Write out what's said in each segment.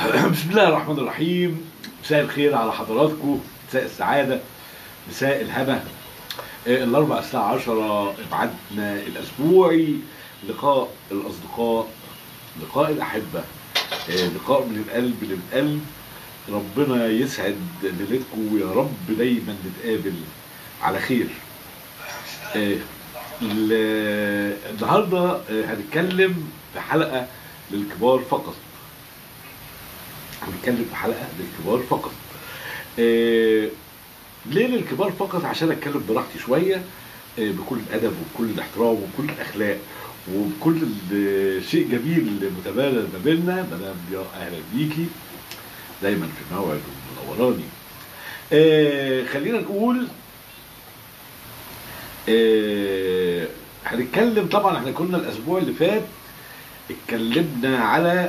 بسم الله الرحمن الرحيم مساء الخير على حضراتكم مساء السعادة مساء الهبة آه، الأربع الساعة عشرة ابعادنا الأسبوعي لقاء الأصدقاء لقاء الأحبة آه، لقاء من القلب للقلب ربنا يسعد ليلتكم ويا رب دايما نتقابل على خير آه، ال- النهارده آه، هنتكلم في حلقة للكبار فقط هنتكلم في حلقه للكبار فقط. آه ليه للكبار فقط؟ عشان اتكلم براحتي شويه آه بكل الادب وبكل الاحترام وبكل الاخلاق وبكل ال- شيء جميل متبادل ما بيننا مدام يا اهلا بيكي دايما في موعد ومنوراني. آه خلينا نقول آه هنتكلم طبعا احنا كنا الاسبوع اللي فات اتكلمنا على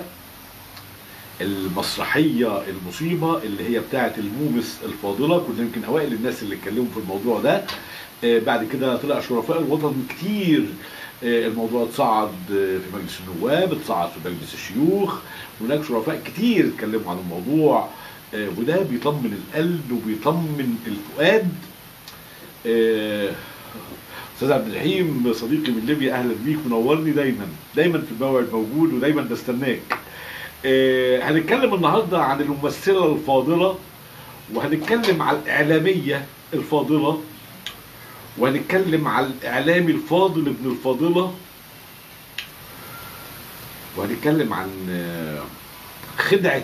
المسرحية المصيبة اللي هي بتاعة المومس الفاضلة كنا يمكن أوائل الناس اللي اتكلموا في الموضوع ده آه، بعد كده طلع شرفاء الوطن كتير آه، الموضوع اتصعد آه، في مجلس النواب اتصعد في مجلس الشيوخ هناك شرفاء كتير اتكلموا عن الموضوع آه، وده بيطمن القلب وبيطمن الفؤاد آه، استاذ عبد الرحيم صديقي من ليبيا اهلا بيك منورني دايما دايما في الموعد موجود ودايما بستناك آه، هنتكلم النهارده عن الممثله الفاضله وهنتكلم على الاعلاميه الفاضله وهنتكلم على الاعلامي الفاضل ابن الفاضله وهنتكلم عن آه، خدعه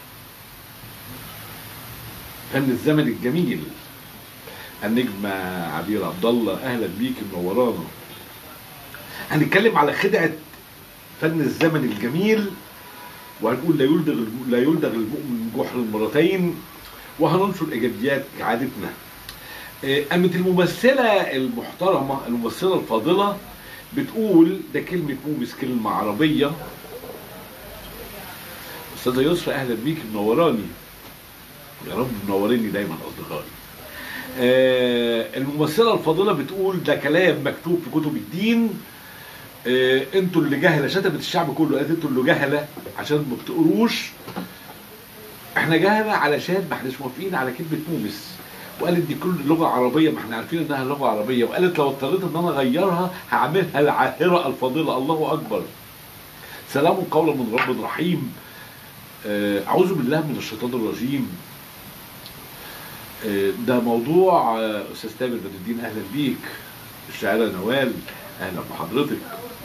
فن الزمن الجميل النجمه عبير عبد الله اهلا بيك منورانا هنتكلم على خدعه فن الزمن الجميل وهنقول لا يلدغ الم- لا يلدغ المؤمن من جحر المرتين وهننشر ايجابيات كعادتنا. آه، قامت الممثله المحترمه الممثله الفاضله بتقول ده كلمه مومس كلمه عربيه استاذه يسرا اهلا بيك منوراني يا رب منوريني دايما اصدقائي آه، الممثله الفاضله بتقول ده كلام مكتوب في كتب الدين آه، انتوا اللي جهله شتمت الشعب كله قالت انتوا اللي جهله عشان ما بتقروش احنا جهله علشان ما احناش موافقين على كلمه مومس وقالت دي كل لغه عربيه ما احنا عارفين انها لغه عربيه وقالت لو اضطريت ان انا اغيرها هعملها العاهره الفاضله الله اكبر سلام قولا من رب رحيم آه، اعوذ بالله من الشيطان الرجيم آه، ده موضوع آه، استاذ تامر بدر الدين اهلا بيك الشاعره نوال اهلا بحضرتك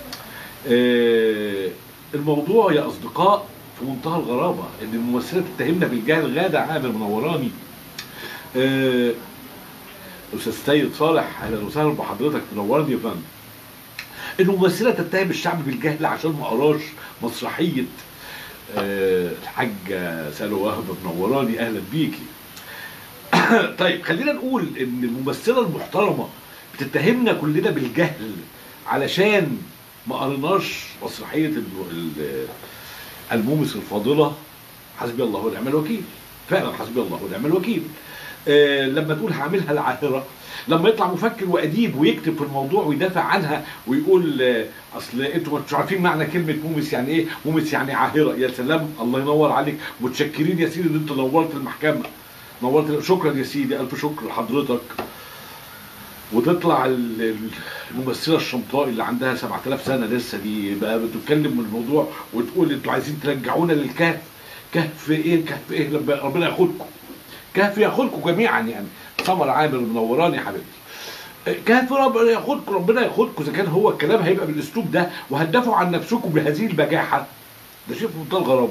آه، الموضوع يا اصدقاء في منتهى الغرابه ان الممثله تتهمنا بالجهل غاده عامر منوراني آه، استاذ سيد صالح اهلا وسهلا بحضرتك منورني يا فندم الممثله تتهم الشعب بالجهل عشان ما قراش مسرحيه آه، الحاجه سالو وهب منوراني اهلا بيكي طيب خلينا نقول ان الممثله المحترمه بتتهمنا كلنا بالجهل علشان ما قريناش مسرحيه ال- ال- المومس الفاضله حسبي الله ونعم الوكيل فعلا حسبي الله ونعم الوكيل آه لما تقول هعملها العاهره لما يطلع مفكر واديب ويكتب في الموضوع ويدافع عنها ويقول آه اصل انتوا مش عارفين معنى كلمه مومس يعني ايه مومس يعني عاهره يا سلام الله ينور عليك متشكرين يا سيدي ان انت نورت المحكمه نورت شكرا يا سيدي الف شكر لحضرتك وتطلع ال- ال- الممثله الشمطاء اللي عندها 7000 سنه لسه دي بقى بتتكلم من الموضوع وتقول انتوا عايزين ترجعونا للكهف كهف ايه كهف ايه لما ربنا ياخدكم كهف ياخدكم جميعا يعني سمر عامر منوراني يا حبيبتي كهف ربنا ياخدكم ربنا ياخدكم اذا كان هو الكلام هيبقى بالاسلوب ده وهتدافعوا عن نفسكم بهذه البجاحه ده شيء في منتهى الغرابه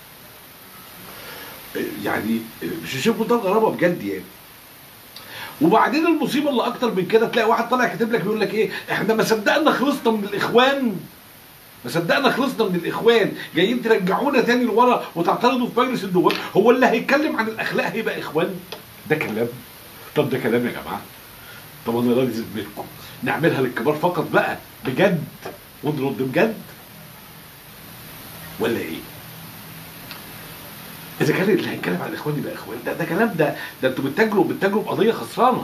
يعني مش شيء في منتهى الغرابه بجد يعني وبعدين المصيبه اللي اكتر من كده تلاقي واحد طالع كاتب لك بيقول لك ايه احنا ما صدقنا خلصنا من الاخوان ما صدقنا خلصنا من الاخوان جايين ترجعونا تاني لورا وتعترضوا في مجلس النواب هو اللي هيتكلم عن الاخلاق هيبقى اخوان ده كلام طب ده كلام يا جماعه طب انا راضي ذمتكم نعملها للكبار فقط بقى بجد ونرد بجد ولا ايه اذا كان اللي هيتكلم عن الاخوان يبقى اخوان ده ده كلام ده ده انتوا بتتاجروا بتتاجروا بقضيه خسرانه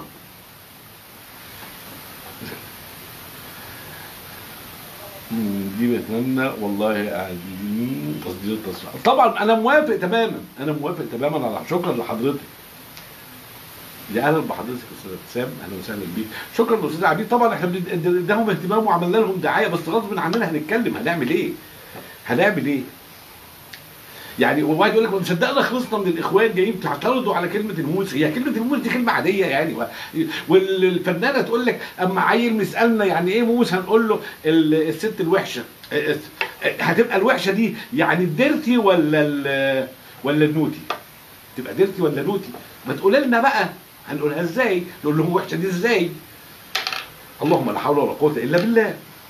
مم، دي بتمنى والله قاعدين تصدير التصريحات طبعا انا موافق تماما انا موافق تماما على شكرا لحضرتك يا اهلا بحضرتك يا استاذ ابتسام اهلا وسهلا بيك شكرا لاستاذ عبيد طبعا احنا بن- اديناهم اهتمام وعملنا لهم دعايه بس غصب عننا هنتكلم هنعمل ايه؟ هنعمل ايه؟ يعني وواحد يقول لك ما صدقنا خلصنا من الاخوان جايين تعترضوا على كلمه الموس هي كلمه الموس دي كلمه عاديه يعني و- والفنانه تقول لك اما عيل مسالنا يعني ايه موس هنقول له ال- الست الوحشه هتبقى الوحشه دي يعني الديرتي ولا ال- ولا النوتي تبقى ديرتي ولا نوتي ما تقول لنا بقى هنقولها ازاي نقول لهم وحشه دي ازاي اللهم لا حول ولا قوه الا بالله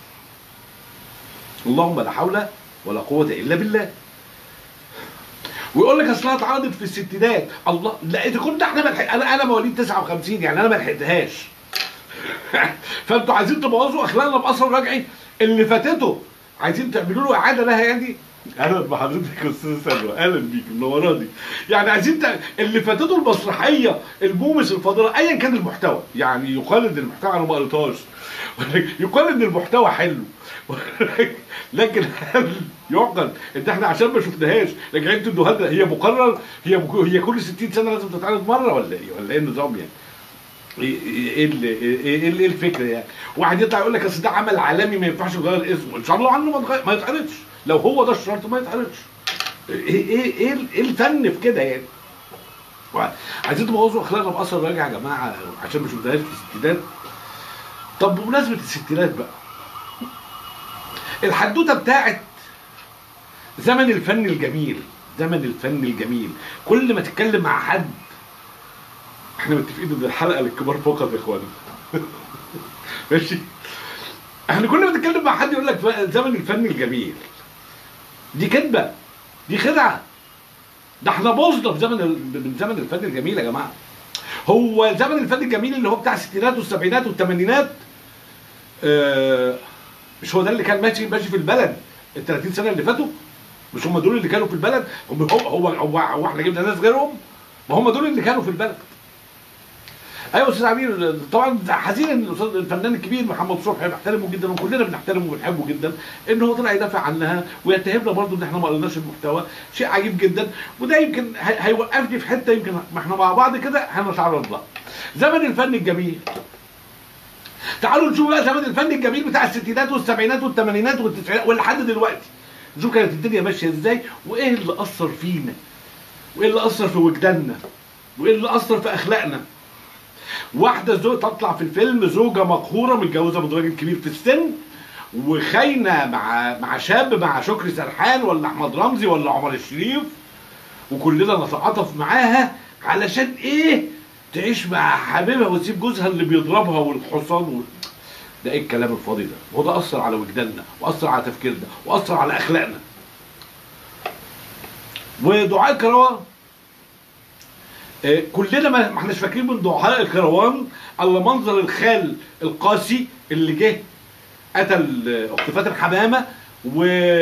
اللهم لا حول ولا قوه الا بالله ويقول لك اصلها اتعرضت في الستينات الله لا اذا كنت احنا ملحق انا انا مواليد 59 يعني انا ما لحقتهاش فانتوا عايزين تبوظوا اخلاقنا باثر رجعي اللي فاتته عايزين تعملوا له اعاده لها يعني اهلا بحضرتك يا استاذ سلوى اهلا بيك منوراني يعني عايزين تع... اللي فاتته المسرحيه المومس الفاضله ايا كان المحتوى يعني يقال ان المحتوى انا ما قريتهاش يقال ان المحتوى حلو لكن هل يعقل ان احنا عشان ما شفناهاش راجعين تدوها لنا هي مقرر هي مك... هي كل 60 سنه لازم تتعرض مره ولا ايه ولا ايه النظام يعني؟ ايه ايه ال- ايه ايه ايه الفكره يعني؟ واحد يطلع يقول لك اصل ده عمل عالمي ما ينفعش يغير اسمه، ان شاء الله عنه ما يتغير- ما يتعرضش، لو هو ده الشرط ما يتعرضش. ايه ايه ايه ال- ايه الفن في كده يعني؟ وع- عايزين تبوظوا اخلاقنا باثر راجع يا جماعه عشان ما شفناهاش في الستينات. طب بمناسبه الستينات بقى الحدوته بتاعت زمن الفن الجميل زمن الفن الجميل كل ما تتكلم مع حد احنا متفقين ان الحلقه للكبار فقط يا اخوانا ماشي احنا كل ما نتكلم مع حد يقول لك ف- زمن الفن الجميل دي كذبه دي خدعه ده احنا بوظنا في زمن ال- من زمن الفن الجميل يا جماعه هو زمن الفن الجميل اللي هو بتاع الستينات والسبعينات والثمانينات آه مش هو ده اللي كان ماشي ماشي في البلد ال 30 سنه اللي فاتوا مش هم دول اللي كانوا في البلد هم هو هو هو, هو احنا جبنا ناس غيرهم ما هم دول اللي كانوا في البلد ايوه استاذ عبير طبعا حزين ان الاستاذ الفنان الكبير محمد صبحي بنحترمه جدا وكلنا بنحترمه وبنحبه جدا ان هو طلع يدافع عنها ويتهمنا برضه ان احنا ما قريناش المحتوى شيء عجيب جدا وده يمكن هي- هيوقفني في حته يمكن ما احنا مع بعض كده هنتعرض لها زمن الفن الجميل تعالوا نشوف بقى زمن الفن الجميل بتاع الستينات والسبعينات والثمانينات والتسعينات ولحد دلوقتي نشوف كانت الدنيا ماشيه ازاي وايه اللي اثر فينا وايه اللي اثر في وجداننا وايه اللي اثر في اخلاقنا واحده زوج تطلع في الفيلم زوجه مقهوره متجوزه من راجل كبير في السن وخاينه مع مع شاب مع شكري سرحان ولا احمد رمزي ولا عمر الشريف وكلنا نتعاطف معاها علشان ايه تعيش مع حبيبها وتسيب جوزها اللي بيضربها والحصان وال... ده ايه الكلام الفاضي ده هو ده اثر على وجداننا واثر على تفكيرنا واثر على اخلاقنا ودعاء الكروان آه، كلنا ما ما احناش فاكرين من دعاء الكروان الا منظر الخال القاسي اللي جه قتل آه، اخت فاتن حمامه و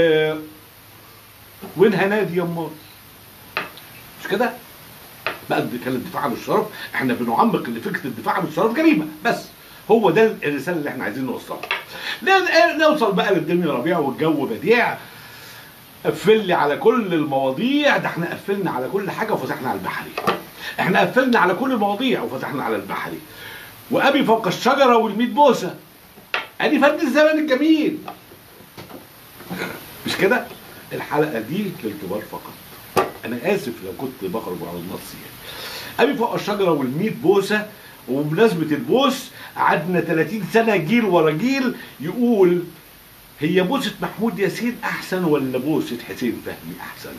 وين هنادي يا امال مش كده؟ بقى دي كان الدفاع عن الشرف احنا بنعمق ان فكره الدفاع عن الشرف جريمه بس هو ده الرساله اللي احنا عايزين نوصلها ن- نوصل بقى للدنيا ربيع والجو بديع قفل لي على كل المواضيع ده احنا قفلنا على كل حاجه وفتحنا على البحري احنا قفلنا على كل المواضيع وفتحنا على البحري وابي فوق الشجره والميت بوسه ادي فرد الزمن الجميل مش كده الحلقه دي للكبار فقط انا اسف لو كنت بخرج على النص يعني ابي فوق الشجره والميت بوسه وبمناسبه البوس قعدنا 30 سنه جيل ورا جيل يقول هي بوسه محمود ياسين احسن ولا بوسه حسين فهمي احسن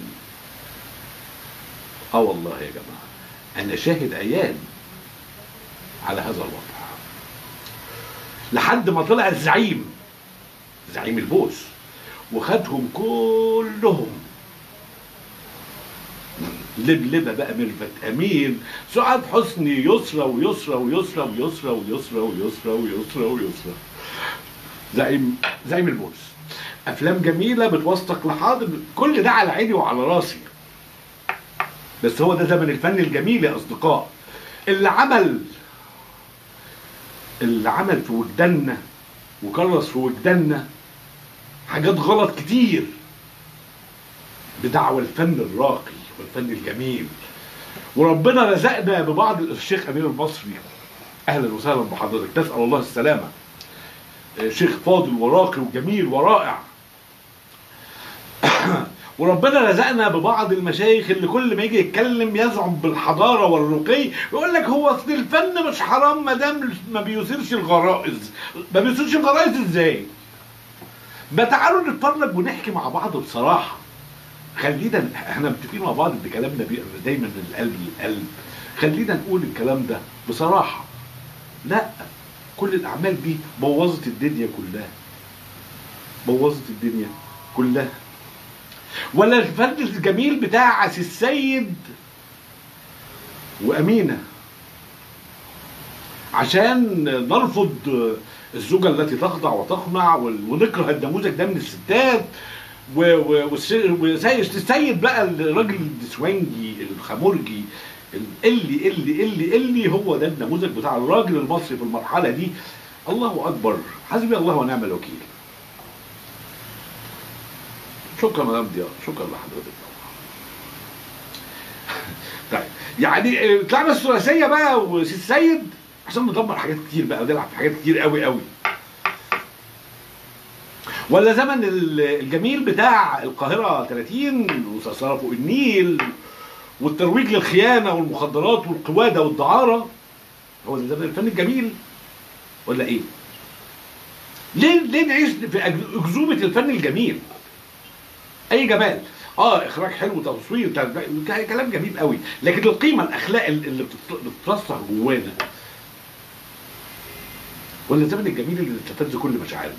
اه والله يا جماعه انا شاهد عيان على هذا الوضع لحد ما طلع الزعيم زعيم البوس وخدهم كلهم لبلبه بقى ميرفت امين سعاد حسني يسرى ويسرى ويسرى ويسرى ويسرى ويسرى ويسرى ويسرى زعيم زعيم البوس افلام جميله بتوثق لحاضر كل ده على عيني وعلى راسي بس هو ده زمن الفن الجميل يا اصدقاء اللي عمل اللي عمل في وجداننا وكرس في وجداننا حاجات غلط كتير بدعوى الفن الراقي والفن الجميل وربنا رزقنا ببعض الشيخ امير المصري اهلا وسهلا بحضرتك نسال الله السلامه شيخ فاضل وراقي وجميل ورائع وربنا رزقنا ببعض المشايخ اللي كل ما يجي يتكلم يزعم بالحضاره والرقي يقول لك هو اصل الفن مش حرام ما دام ما بيثيرش الغرائز ما بيثيرش الغرائز ازاي؟ ما تعالوا نتفرج ونحكي مع بعض بصراحه خلينا احنا متفقين مع بعض ان كلامنا بيبقى دايما من القلب للقلب خلينا نقول الكلام ده بصراحه لا كل الاعمال دي بوظت الدنيا كلها بوظت الدنيا كلها ولا الفن الجميل بتاع عسي السيد وامينه عشان نرفض الزوجه التي تخضع وتقنع ونكره النموذج ده من الستات وسيد السيد بقى الراجل الدسوانجي الخمرجي اللي اللي اللي اللي هو ده النموذج بتاع الراجل المصري في المرحله دي الله اكبر حسبي الله ونعم الوكيل شكرا مدام ضياء شكرا لحضرتك طيب يعني طلعنا الثلاثيه بقى وسي السيد عشان ندمر حاجات كتير بقى ونلعب في حاجات كتير قوي قوي ولا زمن الجميل بتاع القاهره 30 وصرفوا فوق النيل والترويج للخيانه والمخدرات والقواده والدعاره هو ده زمن الفن الجميل ولا ايه؟ ليه ليه نعيش في اكذوبه الفن الجميل؟ اي جمال اه اخراج حلو تصوير كلام جميل قوي لكن القيمه الاخلاق اللي بتترسخ جوانا ولا الزمن الجميل اللي استفز كل مشاعرنا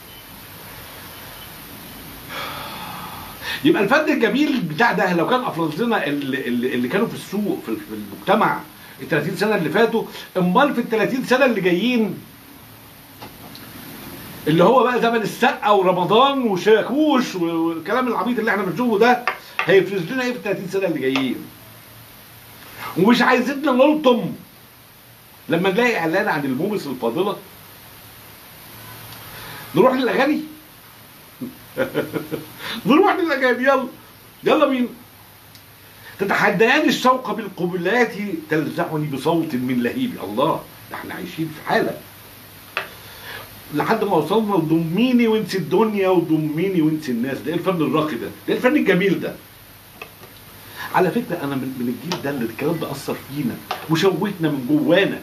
يبقى الفن الجميل بتاع ده لو كان افرزنا اللي, اللي كانوا في السوق في المجتمع ال 30 سنه اللي فاتوا امال في ال 30 سنه اللي جايين اللي هو بقى زمن السقه ورمضان وشاكوش والكلام العبيط اللي احنا بنشوفه ده هيفرز لنا ايه في ال 30 سنه اللي جايين ومش عايزيننا نلطم لما نلاقي اعلان عن المومس الفاضله نروح للاغاني نروح للاغاني يلا يلا بينا تتحديان الشوق بالقبلات تلزعني بصوت من لهيب الله ده احنا عايشين في حاله لحد ما وصلنا لضميني وانسي الدنيا وضميني وانسي الناس ده ايه الفن الراقي ده؟ ده ايه الفن الجميل ده؟ على فكره انا من, من الجيل ده اللي الكلام ده اثر فينا وشوتنا من جوانا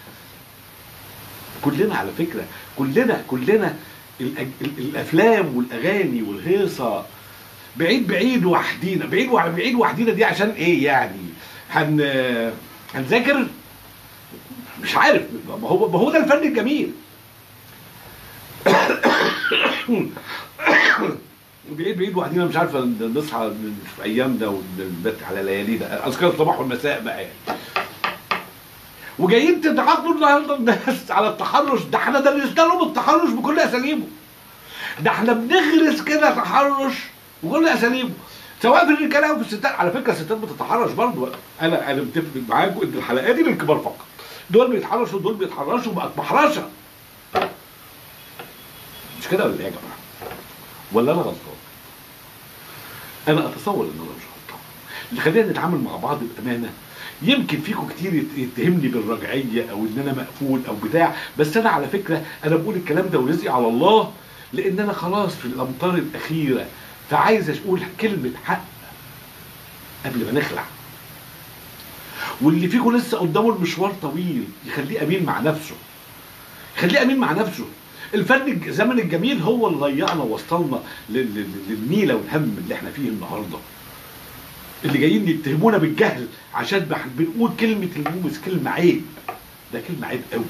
كلنا على فكره كلنا كلنا الأج... الافلام والاغاني والهيصه بعيد بعيد وحدينا بعيد بعيد وحدينا دي عشان ايه يعني؟ هن هنذاكر مش عارف ما هو ما هو ده الفن الجميل بعيد بعيد وحدينا مش عارفه نصحى في ايام ده ونبات على ليالي ده اذكار الصباح والمساء بقى يعني وجايين تتعاقدوا النهارده الناس على التحرش ده احنا درسنا لهم التحرش بكل اساليبه ده احنا بنغرس كده تحرش بكل اساليبه سواء في الرجاله او في الستات على فكره الستات بتتحرش برضه انا انا متفق معاكم ان الحلقات دي للكبار فقط دول بيتحرشوا ودول بيتحرشوا بقت محرشه مش كده ولا ايه يا جماعه؟ ولا انا غلطان؟ انا اتصور ان انا مش غلطان اللي خلينا نتعامل مع بعض بامانه يمكن فيكم كتير يتهمني بالرجعيه او ان انا مقفول او بتاع بس انا على فكره انا بقول الكلام ده ورزقي على الله لان انا خلاص في الامطار الاخيره فعايز اقول كلمه حق قبل ما نخلع واللي فيكم لسه قدامه المشوار طويل يخليه امين مع نفسه خليه امين مع نفسه الفن الزمن الجميل هو اللي ضيعنا ووصلنا للنيله والهم اللي احنا فيه النهارده اللي جايين يتهمونا بالجهل عشان بنقول كلمه المومس كلمه عيب ده كلمه عيب قوي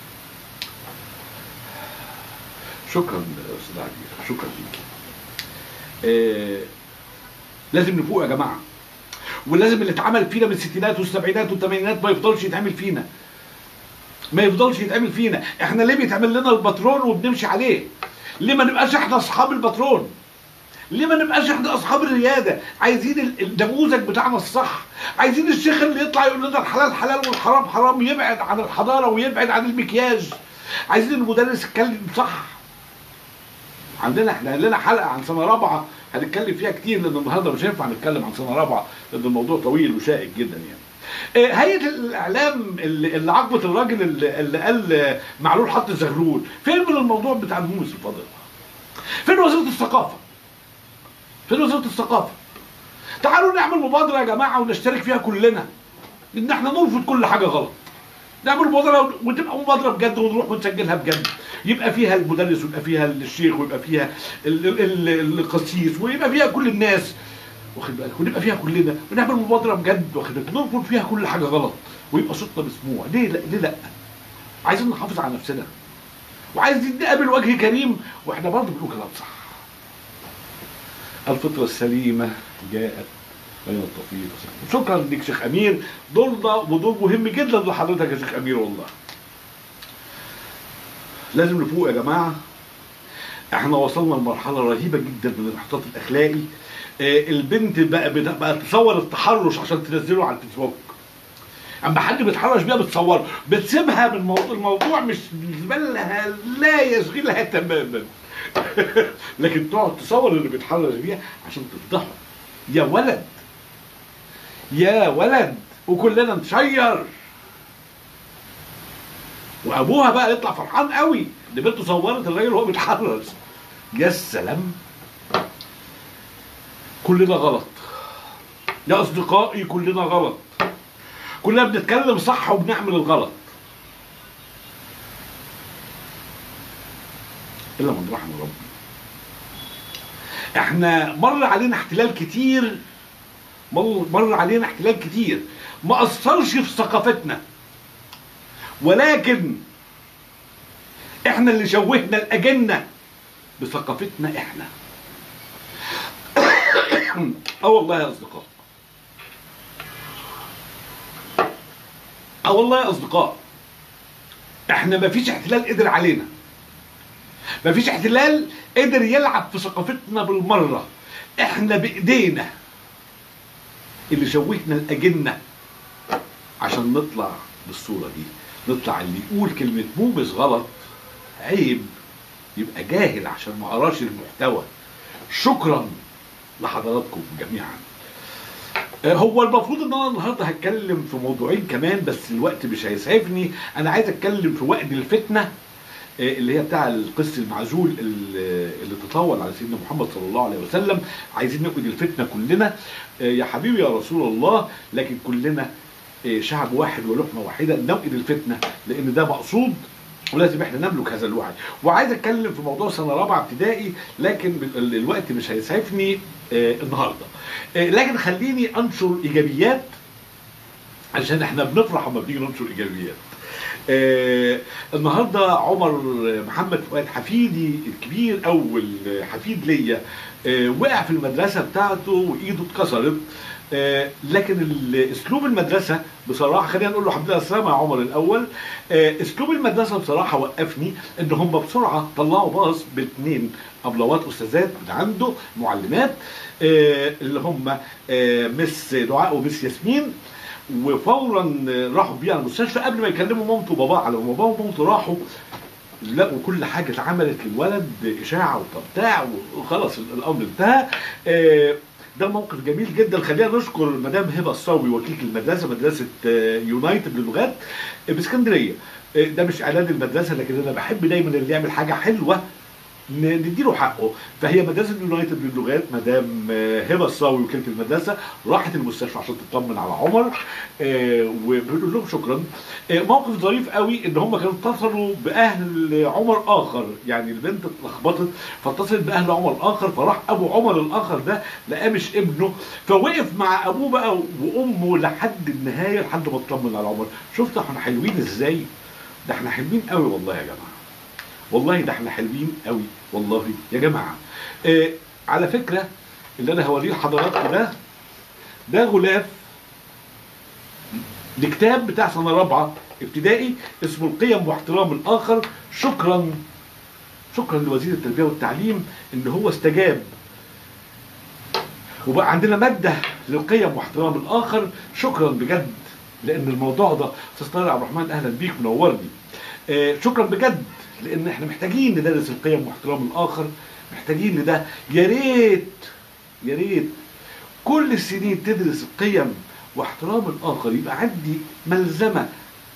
شكرا استاذ عبير شكرا ليك آه لازم نفوق يا جماعه ولازم اللي اتعمل فينا من الستينات والسبعينات والثمانينات ما يفضلش يتعمل فينا ما يفضلش يتعمل فينا احنا ليه بيتعمل لنا الباترون وبنمشي عليه ليه ما نبقاش احنا اصحاب الباترون ليه ما نبقاش احنا اصحاب الرياده عايزين النموذج بتاعنا الصح عايزين الشيخ اللي يطلع يقول لنا الحلال حلال والحرام حرام يبعد عن الحضاره ويبعد عن المكياج عايزين المدرس يتكلم صح عندنا احنا لنا حلقه عن سنه رابعه هنتكلم فيها كتير لان النهارده مش هينفع نتكلم عن سنه رابعه لان الموضوع طويل وشائك جدا يعني آه، هيئه الاعلام اللي اللي عاقبت الراجل اللي, اللي قال آه، معلول حط الزغلول فين من الموضوع بتاع الموس الفاضل فين وزيره الثقافه فين وزاره الثقافه تعالوا نعمل مبادره يا جماعه ونشترك فيها كلنا ان احنا نرفض كل حاجه غلط نعمل مبادره وتبقى مبادره بجد ونروح ونسجلها بجد يبقى فيها المدرس ويبقى فيها الشيخ ويبقى فيها ال- ال- ال- القسيس ويبقى فيها كل الناس واخد بالك ونبقى فيها كلنا ونعمل مبادره بجد واخد بالك نرفض فيها كل حاجه غلط ويبقى صوتنا مسموع ليه لا ليه لا عايزين نحافظ على نفسنا وعايزين نقابل وجه كريم واحنا برضه بنقول كلام صح الفطره السليمه جاءت بين التفريط والسلام. شكرا ليك شيخ امير دور ده ودور مهم جدا لحضرتك يا شيخ امير والله لازم نفوق يا جماعه احنا وصلنا لمرحله رهيبه جدا من الاحتياط الاخلاقي آه، البنت بقى بت- بقى تصور التحرش عشان تنزله على الفيسبوك اما حد بيتحرش بيها بتصور بتسيبها من موضوع الموضوع مش بالنسبه لها لا يشغلها تماما لكن تقعد تصور اللي بيتحرش بيها عشان تفضحه يا ولد يا ولد وكلنا نشير وابوها بقى يطلع فرحان قوي دي بنته صورت الراجل وهو بيتحرش يا سلام كلنا غلط يا اصدقائي كلنا غلط كلنا بنتكلم صح وبنعمل الغلط الا من رحم ربي احنا مر علينا احتلال كتير مر, مر علينا احتلال كتير ما اثرش في ثقافتنا ولكن احنا اللي شوهنا الاجنه بثقافتنا احنا اه والله يا اصدقاء اه والله يا اصدقاء احنا ما فيش احتلال قدر علينا ما فيش احتلال قدر يلعب في ثقافتنا بالمره احنا بايدينا اللي شوهنا الاجنه عشان نطلع بالصوره دي نطلع اللي يقول كلمه موبس غلط عيب يبقى جاهل عشان ما قراش المحتوى شكرا لحضراتكم جميعا آه، هو المفروض ان انا النهارده هتكلم في موضوعين كمان بس الوقت مش هيسعفني انا عايز اتكلم في وقت الفتنه آه، اللي هي بتاع القس المعزول اللي اللي تطاول على سيدنا محمد صلى الله عليه وسلم عايزين نوقد الفتنه كلنا آه، يا حبيبي يا رسول الله لكن كلنا آه، شعب واحد ولحمه واحده نوقد الفتنه لان ده مقصود ولازم احنا نملك هذا الوعي وعايز اتكلم في موضوع سنه رابعه ابتدائي لكن ال- الوقت مش هيسعفني آه، النهارده آه، لكن خليني انشر ايجابيات عشان احنا بنفرح لما بنيجي ننشر ايجابيات آه النهارده عمر محمد فؤاد حفيدي الكبير اول حفيد ليا آه وقع في المدرسه بتاعته وايده اتكسرت آه لكن ال- اسلوب المدرسه بصراحه خلينا نقول له الحمد لله على السلامه يا عمر الاول آه اسلوب المدرسه بصراحه وقفني ان هم بسرعه طلعوا باص باثنين ابلوات استاذات من عنده معلمات آه اللي هم آه مس دعاء ومس ياسمين وفورا راحوا بيه على المستشفى قبل ما يكلموا مامته وباباه على ما باباه ومامته راحوا لقوا كل حاجه اتعملت للولد اشاعه وبتاع وخلاص الامر انتهى آه، ده موقف جميل جدا خلينا نشكر مدام هبه الصاوي وكيل المدرسه مدرسه آه، يونايتد للغات آه، باسكندريه آه، ده مش اعلان المدرسه لكن انا بحب دايما اللي يعمل حاجه حلوه ن- نديله حقه فهي مدرسه يونايتد للغات مدام آه، هبه الصاوي وكيله المدرسه راحت المستشفى عشان تطمن على عمر آه، وبنقول لهم شكرا آه، موقف ظريف قوي ان هم كانوا اتصلوا باهل عمر اخر يعني البنت اتلخبطت فاتصلت باهل عمر اخر فراح ابو عمر الاخر ده لقاه مش ابنه فوقف مع ابوه بقى وامه لحد النهايه لحد ما اطمن على عمر شفت احنا حلوين ازاي ده احنا حلوين قوي والله يا جماعه والله ده احنا حلوين قوي والله يا جماعه آه على فكره اللي انا هوريه لحضراتكم ده ده غلاف لكتاب بتاع سنه رابعه ابتدائي اسمه القيم واحترام الاخر شكرا شكرا لوزير التربيه والتعليم ان هو استجاب وبقى عندنا ماده للقيم واحترام الاخر شكرا بجد لان الموضوع ده استاذ طارق عبد الرحمن اهلا بيك منورني آه شكرا بجد لان احنا محتاجين ندرس القيم واحترام الاخر محتاجين لده يا ريت يا ريت كل السنين تدرس القيم واحترام الاخر يبقى عندي ملزمه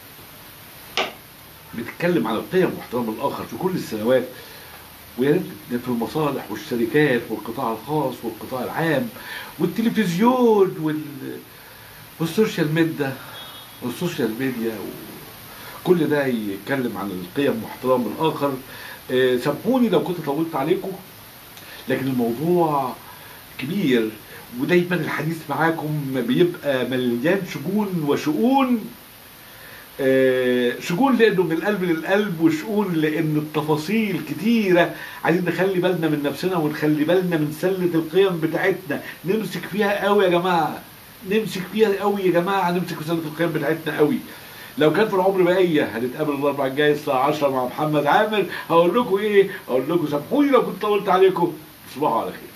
بتتكلم على القيم واحترام الاخر في كل السنوات ويا ريت في المصالح والشركات والقطاع الخاص والقطاع العام والتلفزيون وال والسوشيال ميديا والسوشيال ميديا كل ده يتكلم عن القيم واحترام الاخر آه، سامحوني لو كنت طولت عليكم لكن الموضوع كبير ودايما الحديث معاكم بيبقى مليان شجون وشؤون آه، شجون لانه من القلب للقلب وشؤون لان التفاصيل كتيره عايزين نخلي بالنا من نفسنا ونخلي بالنا من سله القيم بتاعتنا نمسك فيها قوي يا جماعه نمسك فيها قوي يا جماعه نمسك في سله القيم بتاعتنا قوي لو كان في العمر بقيه هنتقابل الاربع الجاي الساعه 10 مع محمد عامر هقول لكم ايه؟ هقول لكم سامحوني لو كنت طولت عليكم تصبحوا على خير